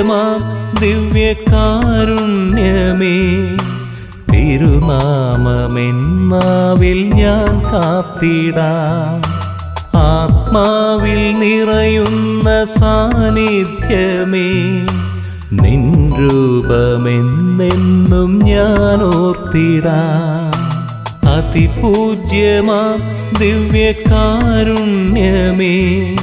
അതിപൂജ്യമാം ദിവ്യകാരുണ്യമേ തിരുനാമമെന്നാവിൽ ഞാൻ കാത്തിടാം ആത്മാവിൽ നിറയുന്ന സാന്നിധ്യമേ നിൻ രൂപമെന്നെന്നും ഞാൻ ഓർത്തിടാം അതിപൂജ്യമാം ദിവ്യകാരുണ്യമേ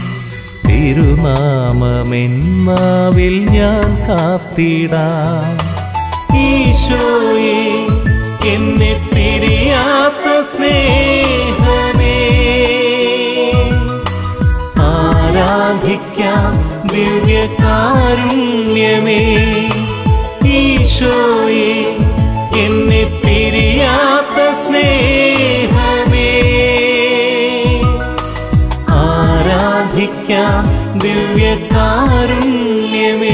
തിരുനാമമെന്നാവിൽ ഞാൻ കാത്തിടാം ഈശോയെ എന്നെ പിരിയാത്ത സ്നേഹമേ ആരാധിക്കാം ദിവ്യകാരുണ്യമേ ഈശോയെ എന്നെ പിരിയാത്ത സ്നേഹമേ ആരാധിക്കാം ദിവ്യകാരുണ്യമേ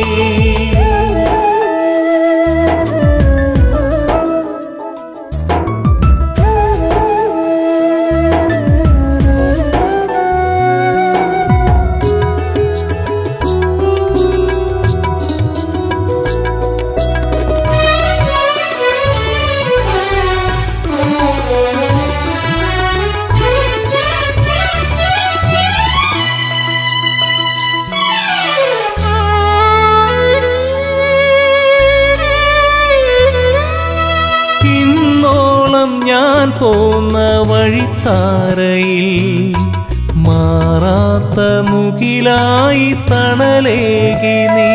ഇന്നോളം ഞാൻ പോന്ന വഴിത്താരയിൽ മാറാത്ത മുകിലായി തണലേകി നീ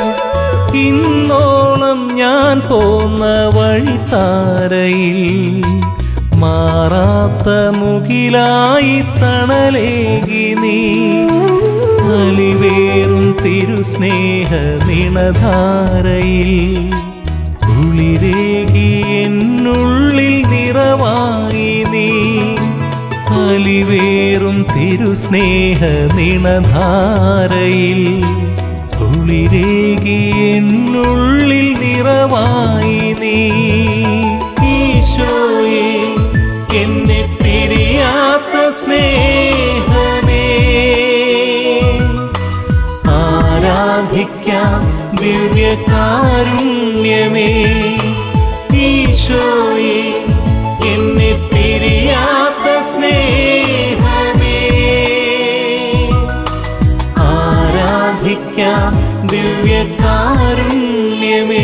ഇന്നോളം ഞാൻ പോന്ന വഴിത്താരയിൽ മാറാത്ത മുകിലായി തണലേകി നീ അലിവേറും തിരുസ്നേഹ നിണധാരയിൽ കുളിരേകി എന്നുള്ളിൽ നിറവായി നീ അലിവേറും തിരുസ്നേഹ നിണധാരയിൽ കുളിരേകി എന്നുള്ളിൽ നിറവായി നീ ഈശോയെ എന്നെ പിരിയാത്ത സ്നേഹമേ ആരാധിക്കാം ദിവ്യകാരുണ്യമേ ഈശോയെ എന്നെ പിരിയാത്ത സ്നേഹമേ ആരാധിക്കാം ദിവ്യകാരുണ്യമേ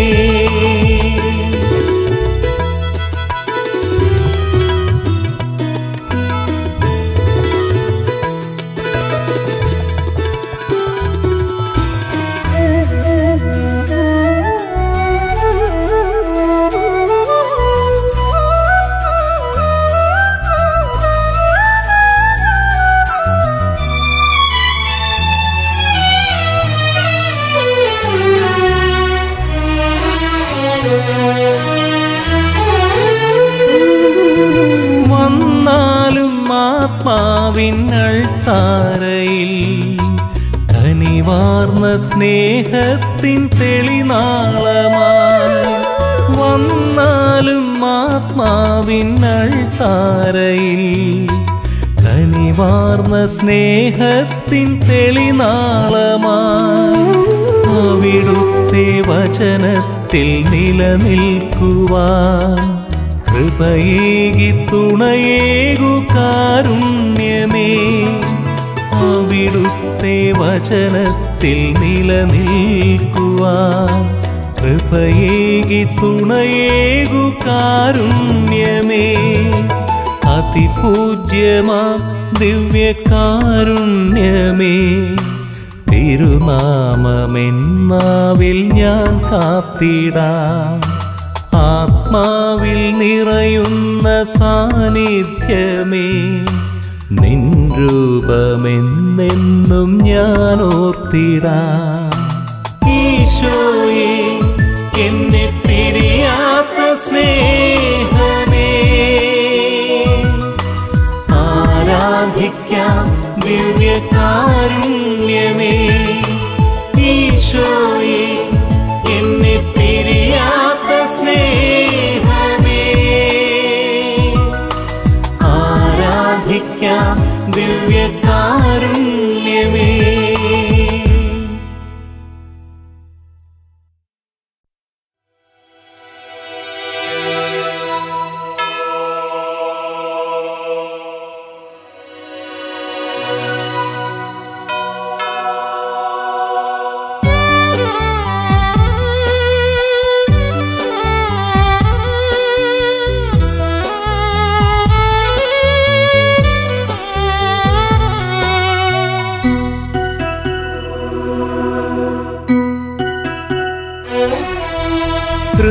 വന്നാലും ആത്മാവിനൾ താരയിൽ കനിവാർന്ന സ്നേഹത്തിൻ തെളിനാളമായി വന്നാലും ആത്മാവിനൾ താരയിൽ കനിവാർന്ന സ്നേഹത്തിൻ തെളിനാളമായി അവിടുത്തെ വചനത്തിൽ നിലനിൽക്കുവാൻ കൃപയേകി തുണയേകു കാരുണ്യമേ അവിടുത്തെ വചനത്തിൽ നിലനിൽക്കുവാൻ കൃപയേകി തുണയേകു കാരുണ്യമേ അതിപൂജ്യമാം ദിവ്യകാരുണ്യമേ തിരുനാമമെന്നാവിൽ ഞാൻ കാത്തിടാം ആത്മാവിൽ നിറയുന്ന സാന്നിധ്യമേ നിൻ രൂപമെന്നെന്നും ഞാൻ ഓർത്തിടാം ഈശോയെ എന്നെ പിരിയാത്ത സ്നേഹമേ ആരാധിക്കാം ദിവ്യകാരുണ്യമേ ഈശോയെ എന്നെ പിരിയാത്ത സ്നേഹമേ ആരാധിക്കാം ദിവ്യകാരുണ്യമേ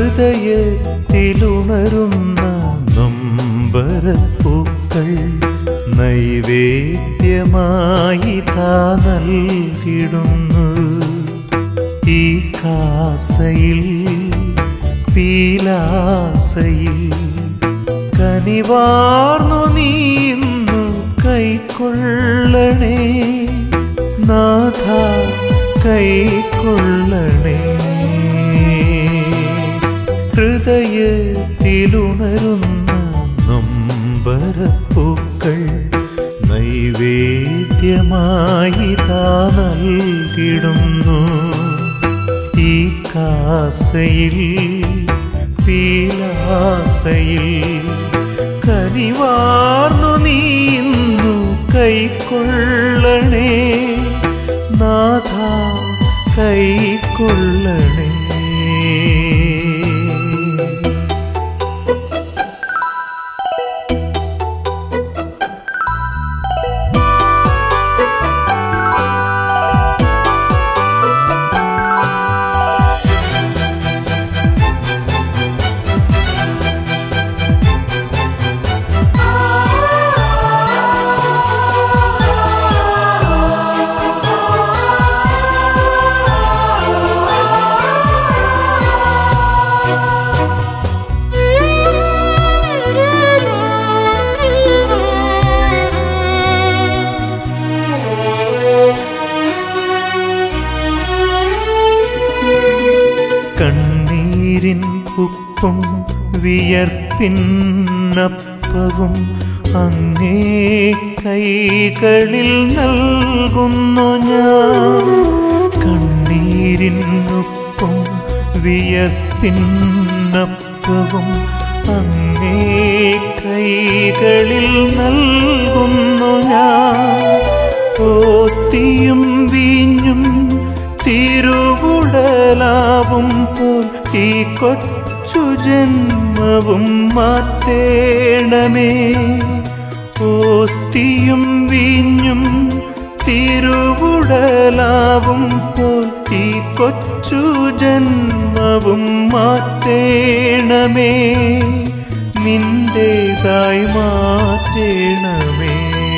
ഹൃദയത്തിലുണരുന്ന നൊമ്പരപ്പൂക്കൾ നൈവേദ്യമായി താ നൽകിടുന്നു ഈ കാസയിൽ പീലാസയിൽ കനിവാർന്നു നീന്നു കൈക്കൊള്ളണേ നാഥ കൈക്കൊള്ളണേ ഹൃദയത്തിലുണരുന്ന നൊമ്പരപ്പൂക്കൾ നൈവേദ്യമായി താ നൽകിടുന്നു ഈ കാസയിൽ പീലാസയിൽ കനിവാർന്നു നീന്നു കൈക്കൊള്ളണേ നാഥ കൈക്കൊള്ളണേ കണ്ണീരിൻ ഉപ്പും വിയർപ്പിന്നപ്പവും അങ്ങേ കൈകളിൽ നൽകുന്നു ഞാൻ കണ്ണീരിൻ ഉപ്പും വിയർപ്പിന്നപ്പവും അങ്ങേ കൈകളിൽ നൽകുന്നു ഞാൻ ഓസ്തിയും വീഞ്ഞും തിരുവുടലാവും പോൽ ഈ കൊച്ചു ജന്മവും മാറ്റേണമേ ഓസ്തിയും വീഞ്ഞും തിരുവുടലാവും പോൽ ഈ കൊച്ചു ജന്മവും മാറ്റേണമേ നിന്റേതായി മാറ്റേണമേ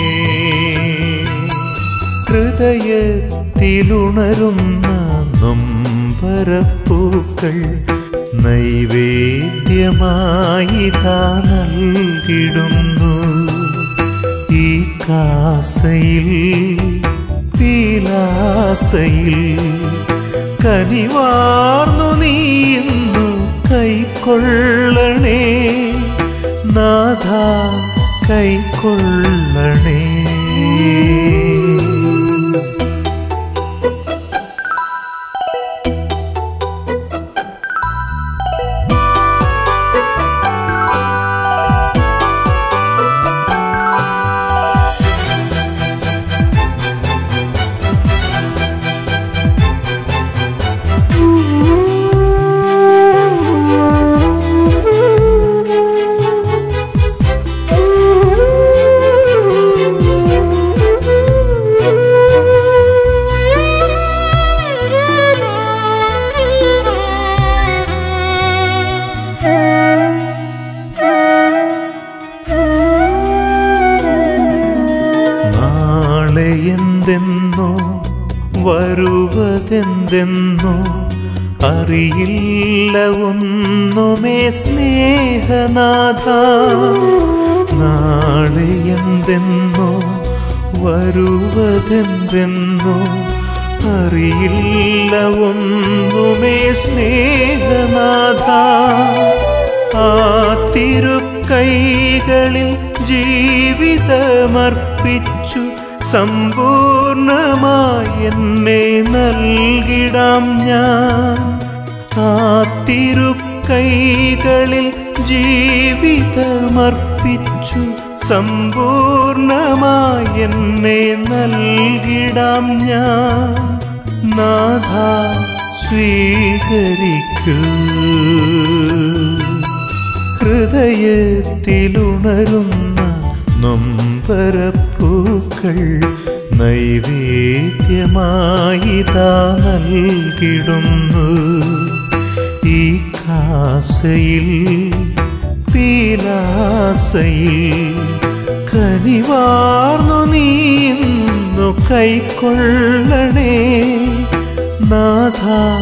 ഹൃദയത്തിലുണരുന്ന നൊമ്പരപ്പൂക്കൾ നൈവേദ്യമായി താ നൽകിടുന്നു ഈ കാസയിൽ പീലാസയിൽ കനിവാർന്നു നീന്നു കൈക്കൊള്ളണേ നാഥ കൈക്കൊള്ളണേ നാളെ എന്തെന്നോ വരുവതെന്തെന്നോ അറിയില്ല ഒന്നുമേ സ്നേഹനാഥ നാളെ എന്തെന്നോ വരുവതെന്തെന്നോ അറിയില്ല ഒന്നുമേ സ്നേഹനാഥ ആ തിരുക്കൈകളിൽ ജീവിതമർപ്പിച്ചു സമ്പൂർണമായി എന്നെ നൽകിടാം ഞാൻ ആ തിരുക്കൈകളിൽ ജീവിതമർപ്പിച്ചു സമ്പൂർണമായി എന്നെ നൽകിടാം ഞാൻ നാഥ സ്വീകരിക്കൂ ഹൃദയത്തിലുണരുന്ന നൊമ്പരപ്പൂക്കൾ നൈവേദ്യമായി താ നൽകിടുന്നു ഈ കാ പ്രയാസയിൽ പീലാസയിൽ കനിവാർന്നു നീന്നു കൈക്കൊള്ളണേ നാഥ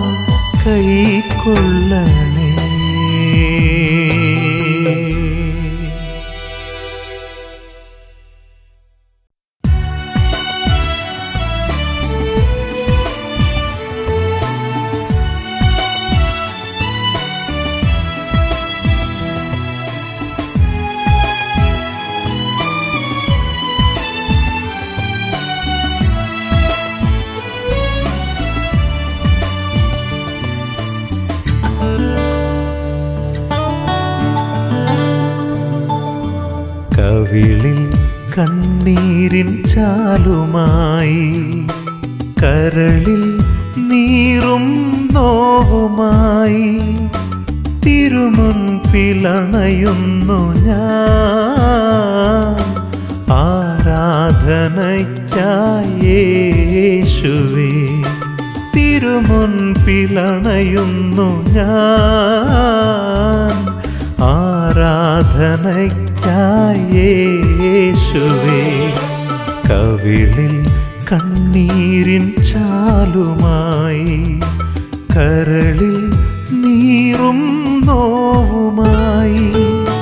കൈക്കൊള്ളണേ കവിളിൽ കണ്ണീരിൻ ചാലുമായി കരളിൽ നീറും നോവുമായി തിരുമുൻപിലണയുന്നു ഞാൻ ആരാധനയ്ക്കായേശുവേ തിരുമുൻപിലണയുന്നു ഞാൻ ആരാധനയ്ക്കായേശുവേ കവിളിൽ കണ്ണീരിൻ ചാലുമായി കരളിൽ നീറും നോവുമായി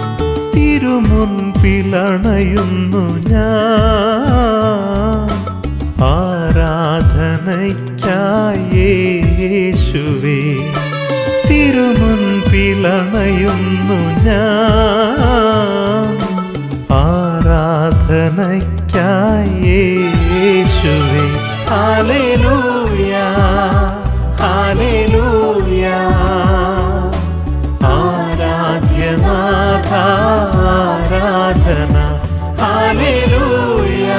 തിരുമുൻപിലണയുന്നു ഞാൻ ആരാധനയ്ക്കായേശുവേ തിരുമുൻപിലണയുന്നു ഞാൻ ആരാധനയ്ക്കായേശുവേ ഹാലേലൂയ ഹാലേലൂയ ആരാധ്യനാഥ ആരാധന ഹാലേലൂയ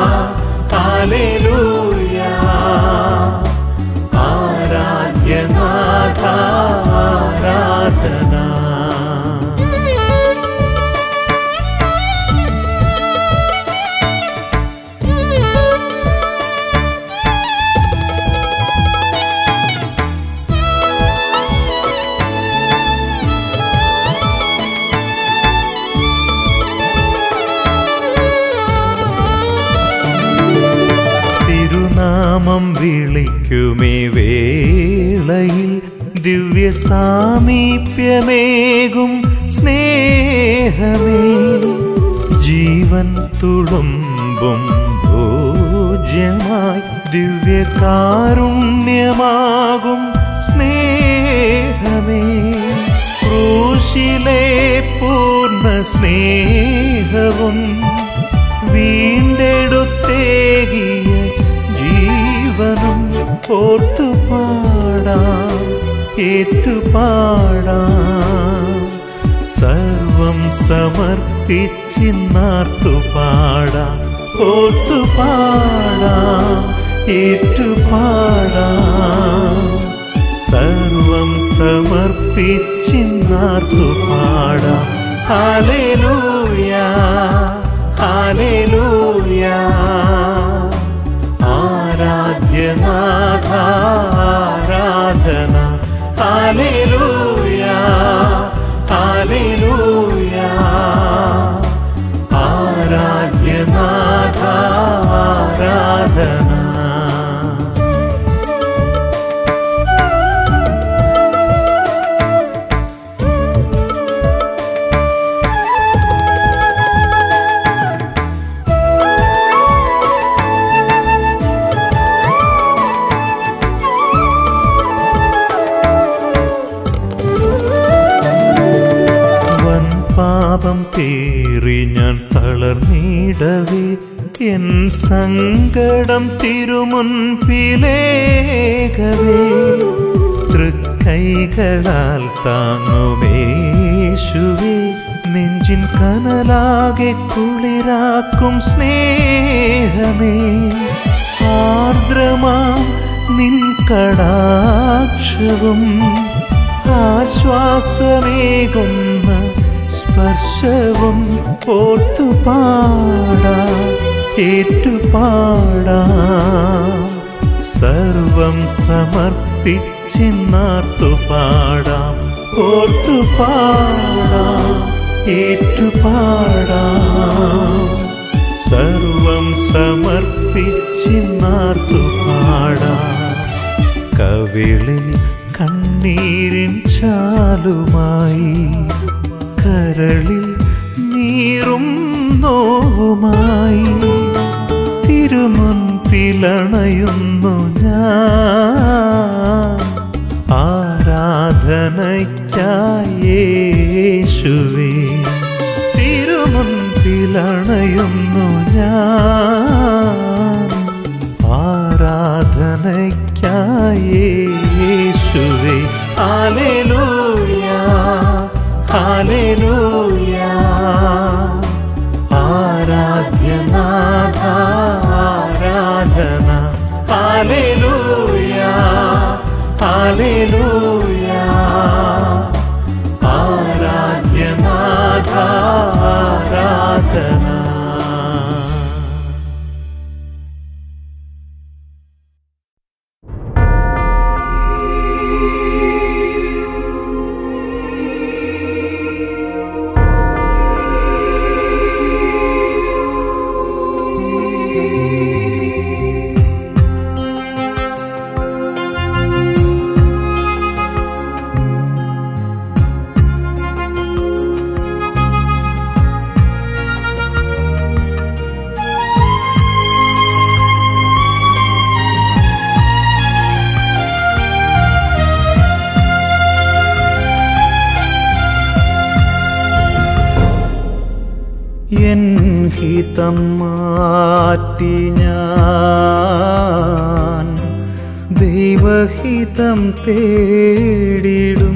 ഹാലേലൂയ ആരാധ്യനാഥ ആരാധന തിരുനാമം വിളിക്കുമേ വേളയിൽ ദിവ്യ സാമീപ്യമേകും സ്നേഹമേ ജീവൻ തുളുമ്പും ഭോജ്യമായി ദിവ്യകാരുണ്യമാകും സ്നേഹമേ ക്രൂശിലെ പൂർണ്ണ സ്നേഹവും വീണ്ടെടുത്തേകിയ ജീവനും ഓർത്തു പാടാം ഏറ്റുപാടാം സർവം സമർപ്പിച്ചിന്നാർത്തു പാടാം ഓർത്തു പാടാം ഏറ്റുപാടാം സർവം സമർപ്പിച്ചിന്നാർത്തു പാടാം ഹാലേലൂയ ഹാലേലൂയ ആരാധ്യനാഥ ആരാധന ഹാലേലൂയ ഹാലേലൂയ ആരാധ്യനാഥ ആരാധന വൻ പാപം പേറി ഞാൻ തളർന്നിടവേ എൻ സങ്കടം തിരുമുൻപിലേകവേ തൃക്കൈകളാൽ താങ്ങുമേശുവേ നെഞ്ചിൻ കനലാകെ കുളിരാക്കും സ്നേഹമേ ആർദ്രമാം നിൻ കടാക്ഷവും ആശ്വാസമേകുന്ന സ്പർശവും ഓർത്തുപാടാ ഏറ്റുപാടാ സർവം സമർപ്പിച്ചിന്നാർത്തു പാടാം ഓർത്തു പാടാം ഏറ്റുപാടാം സർവം സമർപ്പിച്ചിന്നാർത്തു പാടാം കവിളിൽ കണ്ണീരിൻ ചാലുമായി കരളിൽ നീറും നോവുമായി തിരുമുൻപിലണയുന്നു ഞാൻ ആരാധനയ്ക്കായേശുവേ തിരുമുൻപിലണയുന്നു ഞാൻ ആരാധനയ്ക്കായേശുവേ ഹാലേലൂയ ഹാലേലൂയ ആരാധ്യനാഥ ആരാധന ഹാലേലൂയ ഹാലേലൂയ ആരാധ്യനാഥ ആരാധന എൻ ഹിതം മാറ്റി ഞാൻ ദൈവഹിതം തേടിടും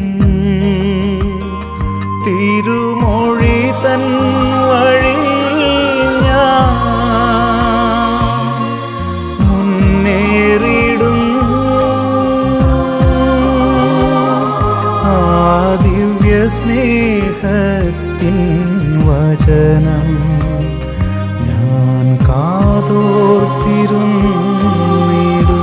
തിരുമൊഴി തൻ വഴിയിൽ ഞാൻ മുന്നേറിടും ആ ദിവ്യ സ്നേഹത്തിൻ വചനം ഞാൻ കാതോർത്തിരുന്നിടും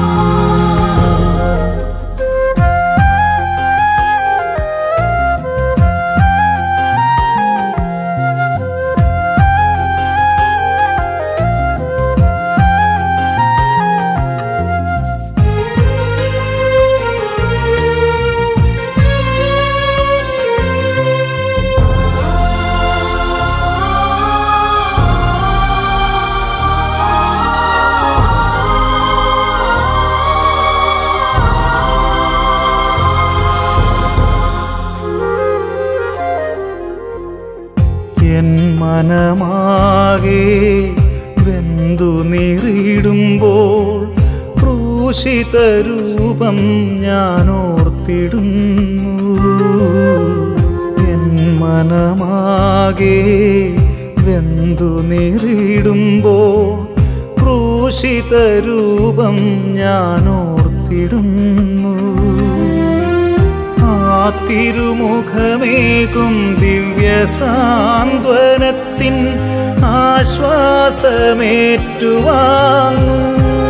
എൻ മനമാകെ വെന്തു നീറിടുമ്പോൾ ക്രൂശിത രൂപം ഞാൻ ഓർത്തിടുന്നു എൻ മനമാകെ വെന്തു നീറിടുമ്പോൾ ക്രൂശിത രൂപം ഞാൻ ഓർത്തിടുന്നു ആ തിരുമുഖമേകും ദിവ്യ സാന്ത്വനത്തിൻ ആശ്വാസമേറ്റുവാങ്ങും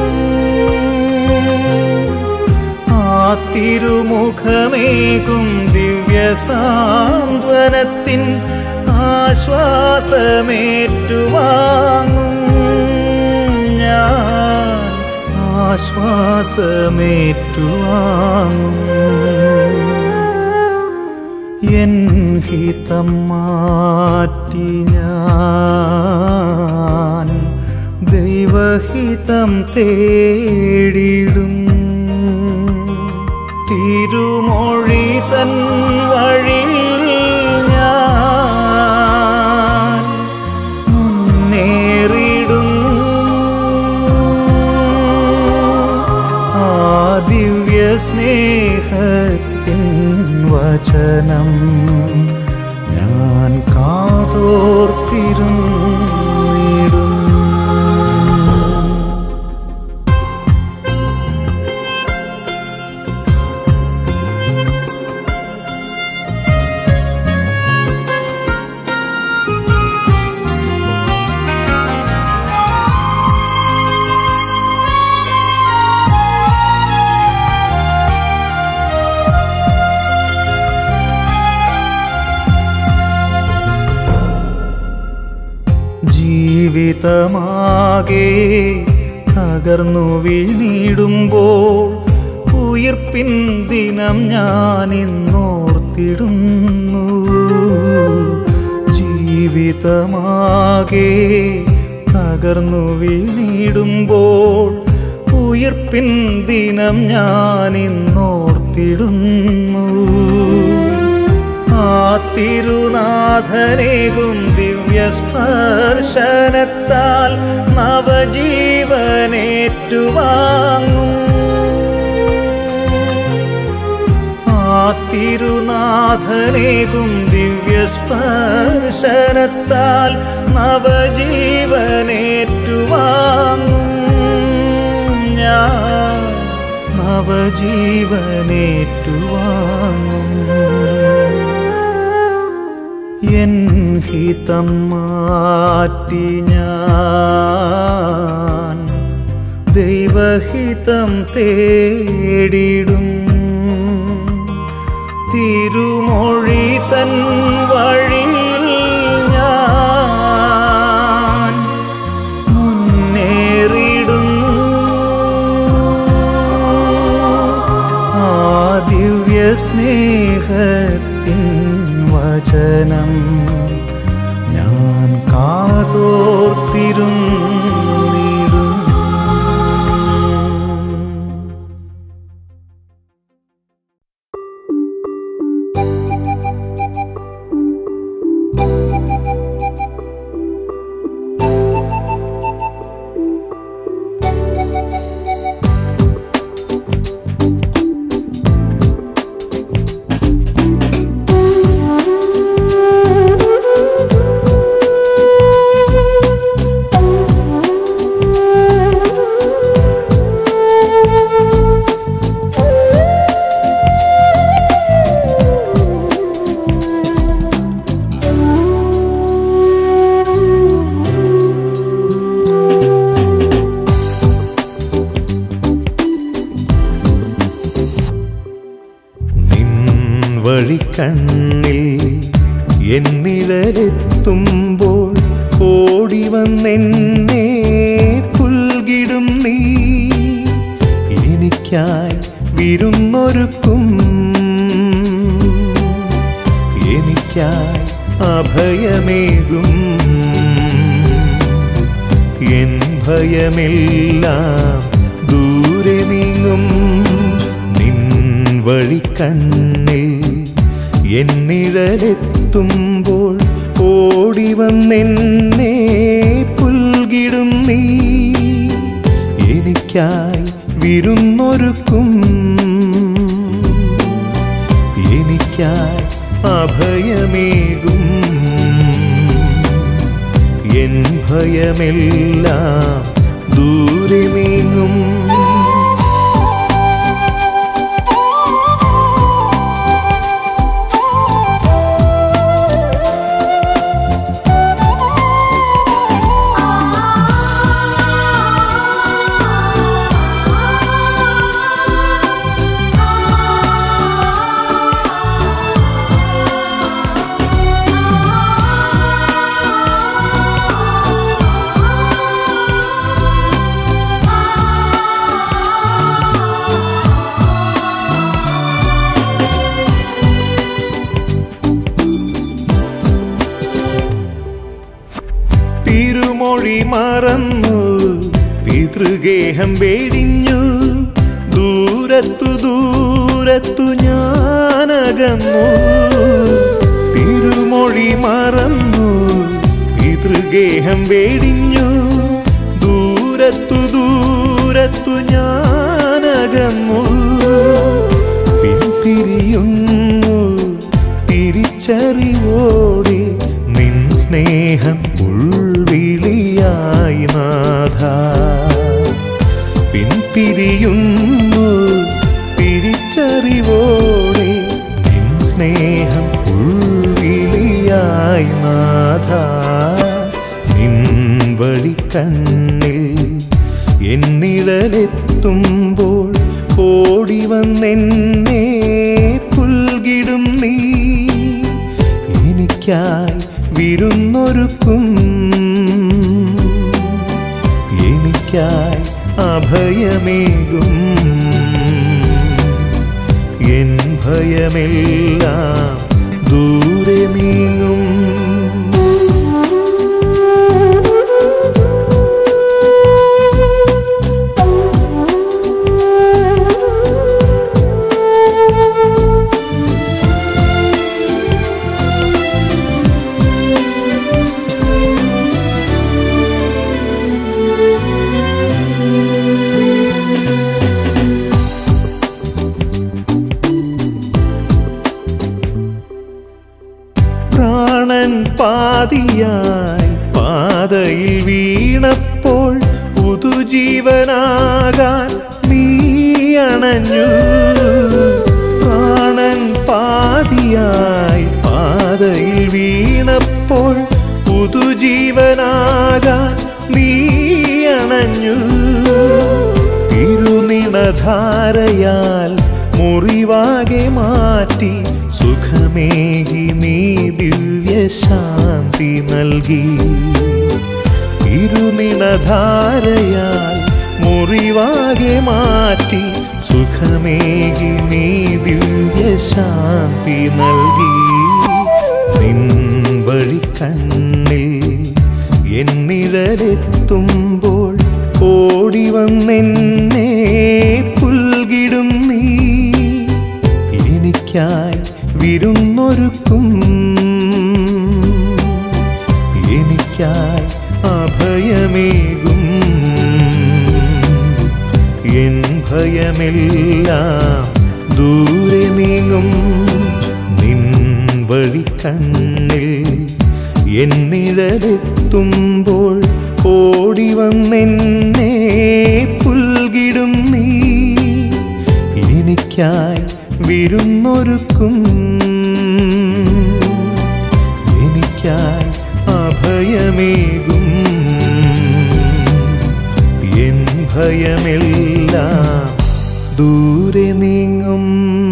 ആ തിരുമുഖമേകും ദിവ്യ സാന്ത്വനത്തിൻ ആശ്വാസമേറ്റുവാങ്ങും ഞാൻ ആശ്വാസമേറ്റുവാങ്ങും എൻ ഹിതം മാറ്റി ഞാൻ ദൈവഹിതം തേടിടും തിരുമൊഴി തൻ വഴിയിൽ ഞാൻ മുന്നേറിടും ആ ദിവ്യ സ്നേഹത്തിൻ വചനം ഞാൻ കാതോർത്തിരുന്നിടും ജീവിതമാകെ തകർന്നു വീണിടുമ്പോൾ ഉയിർപ്പിൻ ദിനം ഞാൻ ഇന്നോർത്തിടുന്നു ജീവിതമാകെ തകർന്നു വീണിടുമ്പോൾ ഉയിർപ്പിൻ ദിനം ഞാൻ ഇന്നോർത്തിടുന്നു ആ തിരുനാഥനേകും ദിവ്യസ്പർശനത്താൽ നവജീവനേറ്റുവാങ്ങും ആ തിരുനാഥനേകും ദിവ്യസ്പർശനത്താൽ നവജീവനേറ്റുവാങ്ങും ഞാൻ നവജീവനേറ്റുവാങ്ങും എൻ ഹിതം മാറ്റി ഞാൻ ദൈവഹിതം തേടിടും തിരുമൊഴി തൻ വഴിയിൽ ഞാൻ മുന്നേറിടും ആ ദിവ്യ സ്നേഹത്തിൻ വചനം ഞാൻ കാതോർത്തിരുന്നിടും നിൻ വഴിക്കണ്ണിൽ എന്നിഴലെത്തുമ്പോൾ ഓടി വന്നെന്നെ പുൽകിടും നീ എനിക്കായി വിരുന്നൊരുക്കും എനിക്കായി അഭയമേകും എൻ ഭയമെല്ലാം ദൂരെ നീങ്ങും നിൻ വഴിക്കണ്ണിൽ എന്നിഴലെത്തുമ്പോൾ ഓടി വന്നെന്നെ പുൽകിടും നീ എനിക്കായി വിരുന്നൊരുക്കും എനിക്കായി അഭയമേകും എൻ ഭയമെല്ലാം ദൂരെ നീങ്ങും തിരുമൊഴി മറന്നു പിതൃഗേഹം വേടിഞ്ഞു ദൂരത്തു ദൂരത്തു ഞാനകന്നു തിരുമൊഴി മറന്നു പിതൃഗേഹം വേടിഞ്ഞു ദൂരത്തു ദൂരത്തു ഞാനകന്നു പിന്തിരിയുന്നു തിരിച്ചറിവോടെ നിൻ സ്നേഹം ഉൾവിളിയായി നാഥ പിന്തിരിയുന്നു തിരിച്ചറിവോടെ നിൻ സ്നേഹം ഉൾവിളിയായി നാഥ നിൻ വഴിക്കണ്ണിൽ എന്നിഴലെത്തുമ്പോൾ ഓടി വന്നെന്നെ പുൽകിടും നീ എനിക്കായി വിരുന്നൊരുക്കും എനിക്കായി അഭയമേകും എൻ ഭയമെല്ലാം ദൂരെ നീങ്ങും പ്രാണൻ പാതിയായി പാതയിൽ വീണപ്പോൾ പുതുജീവനാകാൻ നീ അണഞ്ഞു പ്രാണൻ പാതിയായി പാതയിൽ വീണപ്പോൾ പുതുജീവനാകാൻ നീ അണഞ്ഞു തിരുനിണധാരയാൽ മുറിവാകെ മാറ്റി സുഖമേകി നീ ദിവ്യശാന്തി നൽകി തിരുനിണധാരയാൽ മുറിവാകെ മാറ്റി സുഖമേകി നീ ദിവ്യശാന്തി നൽകി നിൻ വഴി കണ്ണിൽ എന്നിഴലെത്തുമ്പോൾ ഓടി വന്നെന്നെ പുൽകിടും നീ എനിക്കായി വിരുന്നൊരുക്കും എനിക്കായി അഭയമേകും എൻ ഭയമെല്ലാം ദൂരെ നീങ്ങും നിൻ വഴി കണ്ണിൽ എന്നിഴലെത്തുമ്പോൾ ഓടി വന്നെന്നെ പുൽകിടും നീ എനിക്കായി വിരുന്നൊരുക്കും എനിക്കായി അഭയമേകും എൻ ഭയമെല്ലാം ദൂരെ നീങ്ങും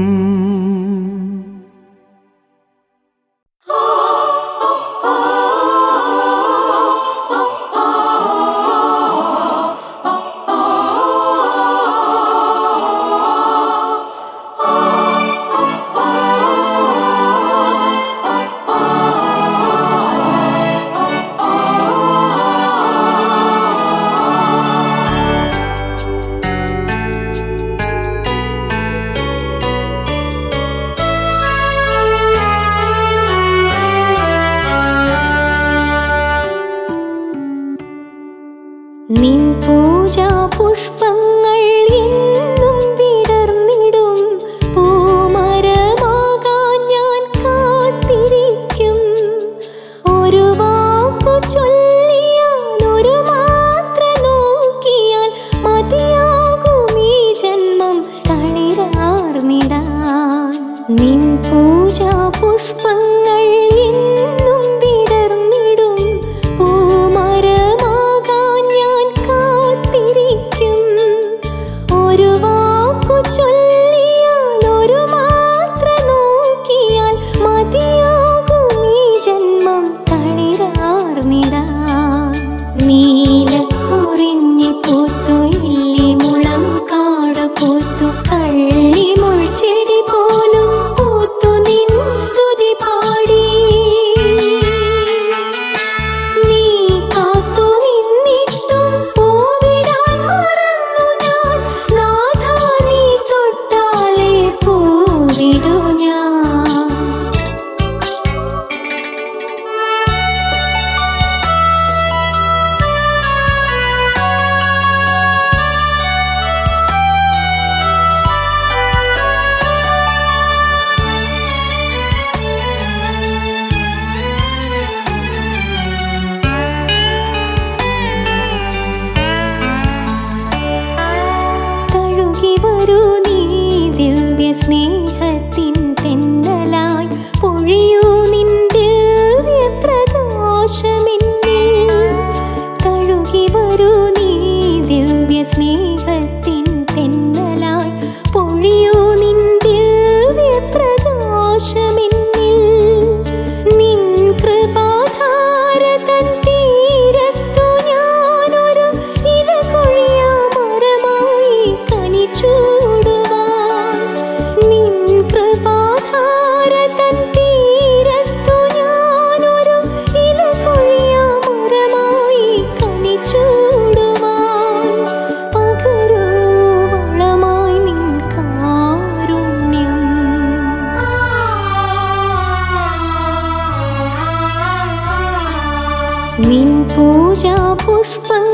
നിൻ പൂജാ പുഷ്പങ്ങൾ എന്നും വിടർന്നിടും പൂമരമാകാൻ ഞാൻ കാത്തിരിക്കും ഒരു വാക്കു ചൊല്ലിയാൽ ഒരു മാത്ര നോക്കിയാൽ മതിയാകും ഈ ജന്മം തളിരാർന്നിടാൻ നിൻ പൂജാ പുഷ്പങ്ങൾ എന്നും വിടർന്നിടും പൂമരമാകാൻ ഞാൻ കാത്തിരിക്കും നിൻ പൂജാ പുഷ്പങ്ങൾ